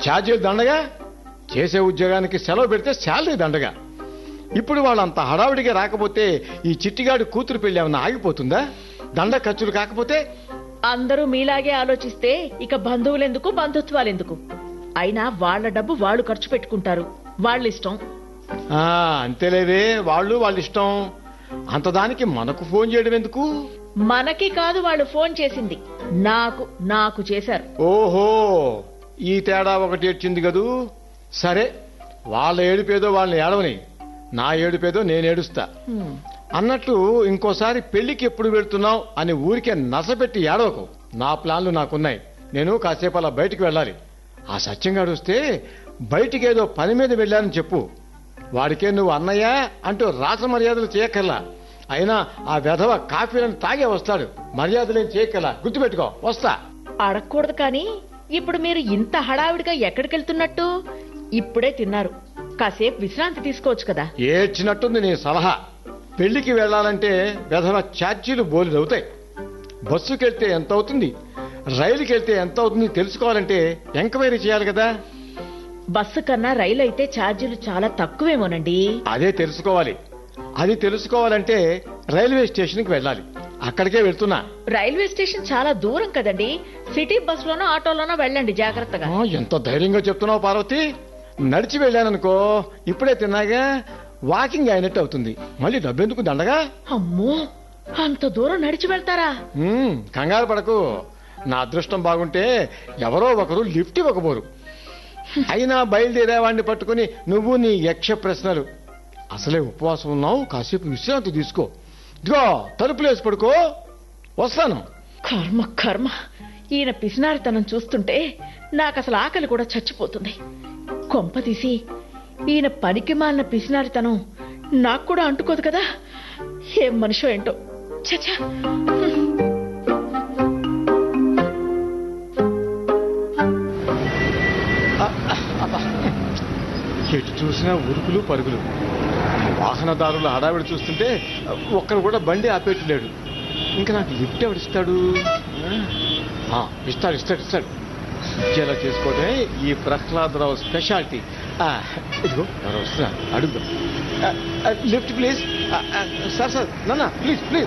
ఛార్జీలు దండగా చేసే ఉద్యోగానికి సెలవు పెడితే శాలరీ దండగా ఇప్పుడు వాళ్ళంత హడావుడిగా రాకపోతే ఈ చిట్టిగాడు కూతురు పెళ్లి ఏమన్నా ఆగిపోతుందా దండ ఖర్చులు కాకపోతే అందరూ మీలాగే ఆలోచిస్తే ఇక బంధువులెందుకు బంధుత్వాలెందుకు అయినా వాళ్ళ డబ్బు వాళ్ళు ఖర్చు పెట్టుకుంటారు వాళ్ళ ఇష్టం ఆ, అంతేలేదే వాళ్ళు వాళ్ళ ఇష్టం అంతదానికి మనకు ఫోన్ చేయడం ఎందుకు మనకి కాదు వాళ్ళు ఫోన్ చేసింది నాకు నాకు చేశారు ఓహో ఈ తేడా ఒకటి వచ్చింది కదూ సరే వాళ్ళ ఏడుపేదో వాళ్ళని ఏడవని నా ఏడుపేదో నేను ఏడుస్తా హ్మ్. అన్నట్టు ఇంకోసారి పెళ్లికి ఎప్పుడు వెళ్తున్నావు అని ఊరికే నసపెట్టి ఏడవకు నా ప్లాన్లు నాకున్నాయి నేను కాసేపు అలా బయటికి వెళ్ళాలి ఆ సత్యంగాడు వస్తే బయటికి ఏదో పని మీద వెళ్ళానని చెప్పు వాడికే నువ్వు అన్నయ్య అంటూ రాస మర్యాదలు చేయక్కర్లా అయినా ఆ వెధవ కాఫీలను తాగే వస్తాడు మర్యాదలేం చేయక్కర్లా గుర్తుపెట్టుకో వస్తా అడగకూడదు కానీ ఇప్పుడు మీరు ఇంత హడావిడిగా ఎక్కడికెళ్తున్నట్టు ఇప్పుడే తిన్నారు కాసేపు విశ్రాంతి తీసుకోవచ్చు కదా ఏడ్చినట్టుంది నీ సలహా పెళ్లికి వెళ్ళాలంటే వెధవ ఛార్జీలు బోలెడు అవుతాయి బస్సుకెళ్తే ఎంత అవుతుంది రైలుకి వెళ్తే ఎంత అవుతుంది తెలుసుకోవాలంటే ఎంక్వైరీ చేయాలి కదా బస్సు కన్నా రైలు అయితే ఛార్జీలు చాలా తక్కువేమోనండి అదే తెలుసుకోవాలి అది తెలుసుకోవాలంటే రైల్వే స్టేషన్కి వెళ్ళాలి అక్కడికే వెళ్తున్నా రైల్వే స్టేషన్ చాలా దూరం కదండి సిటీ బస్సులోనో ఆటోలోనో వెళ్ళండి జాగ్రత్తగా ఆ, ఎంత ధైర్యంగా చెప్తున్నావు పార్వతి నడిచి వెళ్ళాననుకో ఇప్పుడే తిన్నాగా వాకింగ్ అయినట్టు అవుతుంది మళ్ళీ డబ్బెందుకు దండగా అమ్మో అంత దూరం నడిచి వెళ్తారా ఉమ్, కంగారు పడకు నా అదృష్టం బాగుంటే ఎవరో ఒకరు లిఫ్ట్ ఇవ్వకపోరు అయినా బయలుదేరేవాడిని పట్టుకుని నువ్వు నీ యక్ష ప్రశ్నలు అసలే ఉపవాసం ఉన్నావు కాసేపు విశ్రాంతి తీసుకో ఇదిగో తలుపులు వేసి పడుకో వస్తాను కర్మ కర్మ ఈయన పిసినారితనం చూస్తుంటే నాకు అసలు ఆకలి కూడా చచ్చిపోతుంది కొంప తీసి ఈయన పనికి మాలిన పిసినారితనం నాకు కూడా అంటుకోదు కదా ఏం మనిషో ఏంటో చచ్చా ఆ, ఆ, అబ్బా. ఎటు చూసినా ఉరుకులు పరుగులు వాహనదారుల హడావిడి చూస్తుంటే ఒక్కరు కూడా బండి ఆపేట్లేడు ఇంకా నాకు లిఫ్ట్ ఎవడిస్తాడు ఆ, ఇస్తాడు ఇస్తాడు ఇస్తాడు ఇచ్చేలా చేసుకోవడమే ఈ ప్రహ్లాదరావు స్పెషాలిటీ ఆ, ఇదిగో ఎవరు వస్తున్నారు అడుగు లిఫ్ట్ ప్లీజ్ సార్ సార్ నాన్న ప్లీజ్ ప్లీజ్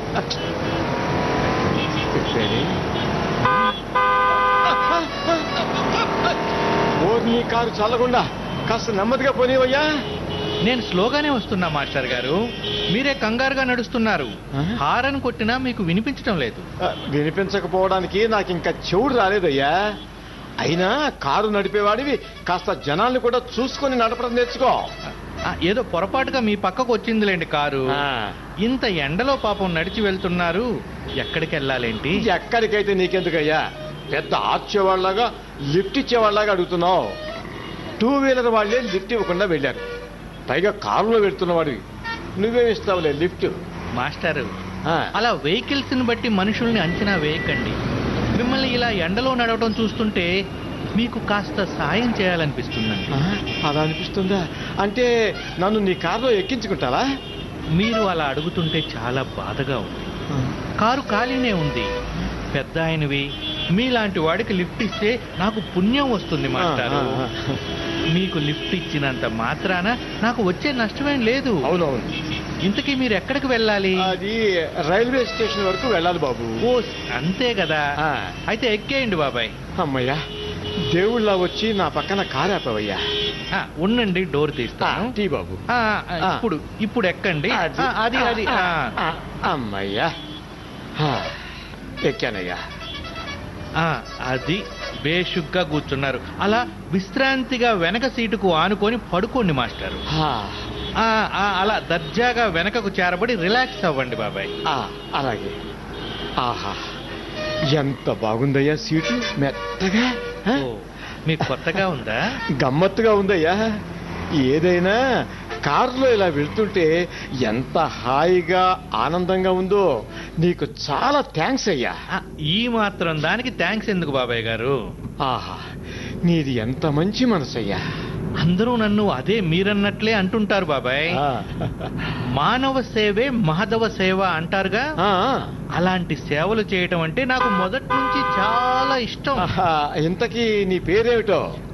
ఓర్ నీ కారు చల్లకుండా కాస్త నెమ్మదిగా పోనీవయ్యా నేను స్లోగానే వస్తున్నా మాస్టర్ గారు మీరే కంగారుగా నడుస్తున్నారు ఆ? హారన్ కొట్టినా మీకు వినిపించడం లేదు ఆ, వినిపించకపోవడానికి నాకు ఇంకా చెవుడు రాలేదయ్యా అయినా కారు నడిపేవాడివి కాస్త జనాల్ని కూడా చూసుకొని నడపడం నేర్చుకో ఆ, ఏదో పొరపాటుగా మీ పక్కకు వచ్చిందిలేండి కారు ఆ, ఇంత ఎండలో పాపం నడిచి వెళ్తున్నారు ఎక్కడికి వెళ్ళాలేంటి ఎక్కడికైతే నీకెందుకయ్యా పెద్ద ఆర్చేవాళ్ళగా లిఫ్ట్ ఇచ్చేవాళ్ళగా అడుగుతున్నావు టూ వీలర్ వాళ్ళే లిఫ్ట్ ఇవ్వకుండా వెళ్ళారు పైగా కారులో వెళ్తున్నవాడివి నువ్వేమిస్తావులే లిఫ్ట్ మాస్టర్ ఆ, అలా వెహికల్స్ ని బట్టి మనుషుల్ని అంచనా వేయకండి మిమ్మల్ని ఇలా ఎండలో నడవడం చూస్తుంటే మీకు కాస్త సాయం చేయాలనిపిస్తుందండి ఆ, అలా అనిపిస్తుందా అంటే నన్ను నీ కారులో ఎక్కించుకుంటారా మీరు అలా అడుగుతుంటే చాలా బాధగా ఉంది కారు ఖాళీనే ఉంది పెద్ద ఆయనవి మీలాంటి వాడికి లిఫ్ట్ ఇస్తే నాకు పుణ్యం వస్తుంది మాస్టారు ఆ, ఆ, ఆ. మీకు లిఫ్ట్ ఇచ్చినంత మాత్రాన నాకు వచ్చే నష్టమేం లేదు అవునవును ఇంతకీ మీరు ఎక్కడికి వెళ్ళాలి అది రైల్వే స్టేషన్ వరకు వెళ్ళాలి బాబు ఓ అంతే కదా ఆ. అయితే ఎక్కేయండి బాబాయ్ అమ్మయ్యా దేవుళ్ళ వచ్చి నా పక్కన కారాపవయ్యా ఆ, ఉండండి డోర్ తీస్తాను టీ బాబు ఆ, ఆ, ఇప్పుడు ఇప్పుడు ఎక్కండి అది ఆ, అది అది ఆ. ఆ, అమ్మయ్యా ఆ, ఎక్కానయ్యా ఆ, అది బేషుగ్గా కూర్చున్నారు అలా విశ్రాంతిగా వెనక సీటుకు ఆనుకొని పడుకోండి మాస్టారు ఆ, ఆ, ఆ, అలా దర్జాగా వెనకకు చేరబడి రిలాక్స్ అవ్వండి బాబాయ్ ఆ, అలాగే ఆహా ఎంత బాగుందయ్యా సీటు మెత్తగా ఆ? ఓ, మీకు కొత్తగా ఉందా గమ్మత్తుగా ఉందయ్యా ఏదైనా కారులో ఇలా వెళ్తుంటే ఎంత హాయిగా ఆనందంగా ఉందో నీకు చాలా థ్యాంక్స్ అయ్యా ఆ, ఈ మాత్రం దానికి థ్యాంక్స్ ఎందుకు బాబాయ్ గారు ఆహా నీది ఎంత మంచి మనసయ్యా అందరూ నన్ను అదే మీరన్నట్లే అంటుంటారు బాబాయ్ ఆ. మానవ సేవే మాధవ సేవ అంటారుగా ఆ, అలాంటి సేవలు చేయటం అంటే నాకు మొదటి నుంచి చాలా ఇష్టం ఆహా, ఇంతకీ నీ పేరేమిటో